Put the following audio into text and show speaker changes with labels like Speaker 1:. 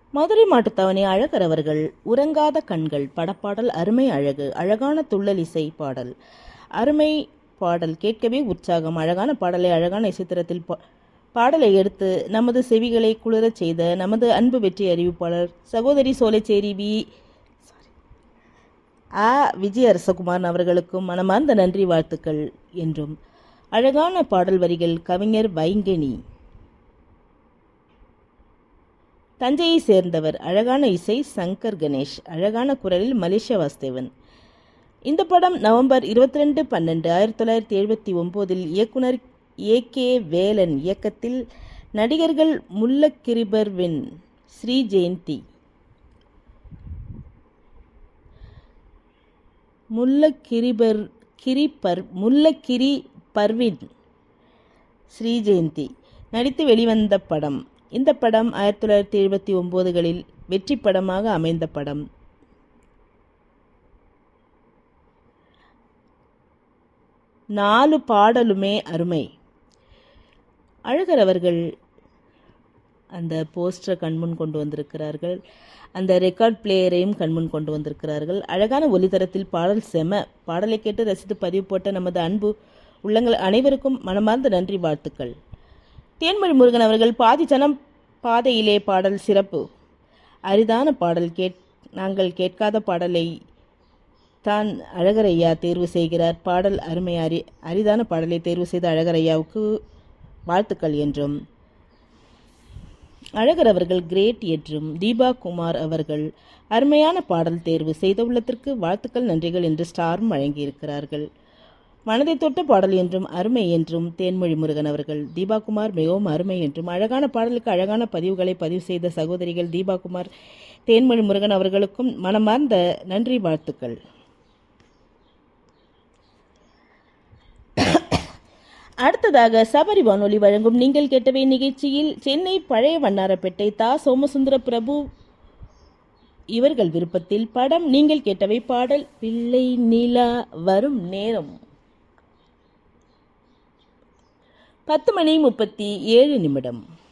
Speaker 1: மதுரை மாட்டுத்தாவணி அழகர் அவர்கள் உறங்காத கண்கள் படப்பாடல் அருமை அழகு அழகான துள்ளல் இசை பாடல் அருமை பாடல் கேட்கவே உற்சாகம் அழகான பாடலை அழகான இசைத்திரத்தில் பா- பாடலை எடுத்து நமது செவிகளை குளிரச் செய்த நமது அன்பு வெற்றி அறிவிப்பாளர் சகோதரி சோலைச்சேரி வி ஆ விஜய அரசகுமாரன் அவர்களுக்கும் மனமார்ந்த நன்றி வாழ்த்துக்கள் என்றும் அழகான பாடல் வரிகள் கவிஞர் வைங்கனி தஞ்சையை சேர்ந்தவர் அழகான இசை சங்கர் கணேஷ் அழகான குரலில் மலேசியா வாஸ்தேவன் இந்த படம் நவம்பர் இருபத்தி ரெண்டு பன்னெண்டு ஆயிரத்தி தொள்ளாயிரத்தி எழுபத்தி ஒம்போதில் இயக்குனர் ஏ கே வேலன் இயக்கத்தில் நடிகர்கள் முல்லக்கிரிபர்வின் ஸ்ரீ ஜெயந்தி முல்லக்கிரிபர் கிரிபர் முல்லக்கிரி பர்வின் ஸ்ரீ ஜெயந்தி நடித்து வெளிவந்த படம் இந்த படம் ஆயிரத்தி தொள்ளாயிரத்தி எழுபத்தி ஒம்போதுகளில் வெற்றி படமாக அமைந்த படம் நாலு பாடலுமே அருமை அழகர் அவர்கள் அந்த போஸ்டரை கண்முன் கொண்டு வந்திருக்கிறார்கள் அந்த ரெக்கார்ட் பிளேயரையும் கண்முன் கொண்டு வந்திருக்கிறார்கள் அழகான ஒலித்தரத்தில் பாடல் செம பாடலை கேட்டு ரசித்து பதிவு போட்ட நமது அன்பு உள்ளங்கள் அனைவருக்கும் மனமார்ந்த நன்றி வாழ்த்துக்கள் தேன்மொழி முருகன் அவர்கள் பாதி ஜனம் பாதையிலே பாடல் சிறப்பு அரிதான பாடல் கேட் நாங்கள் கேட்காத பாடலை தான் அழகரையா தேர்வு செய்கிறார் பாடல் அருமை அரி அரிதான பாடலை தேர்வு செய்த அழகரையாவுக்கு வாழ்த்துக்கள் என்றும் அழகர் அவர்கள் கிரேட் என்றும் தீபா குமார் அவர்கள் அருமையான பாடல் தேர்வு செய்துள்ளதற்கு வாழ்த்துக்கள் நன்றிகள் என்று ஸ்டாரும் வழங்கியிருக்கிறார்கள் மனதை தொட்ட பாடல் என்றும் அருமை என்றும் தேன்மொழி முருகன் அவர்கள் தீபாகுமார் மிகவும் அருமை என்றும் அழகான பாடலுக்கு அழகான பதிவுகளை பதிவு செய்த சகோதரிகள் தீபாகுமார் தேன்மொழி முருகன் அவர்களுக்கும் மனமார்ந்த நன்றி வாழ்த்துக்கள் அடுத்ததாக சபரி வானொலி வழங்கும் நீங்கள் கேட்டவை நிகழ்ச்சியில் சென்னை பழைய வண்ணாரப்பேட்டை தா சோமசுந்தர பிரபு இவர்கள் விருப்பத்தில் படம் நீங்கள் கேட்டவை பாடல் பிள்ளை நிலா வரும் நேரம் பத்து மணி முப்பத்தி ஏழு நிமிடம்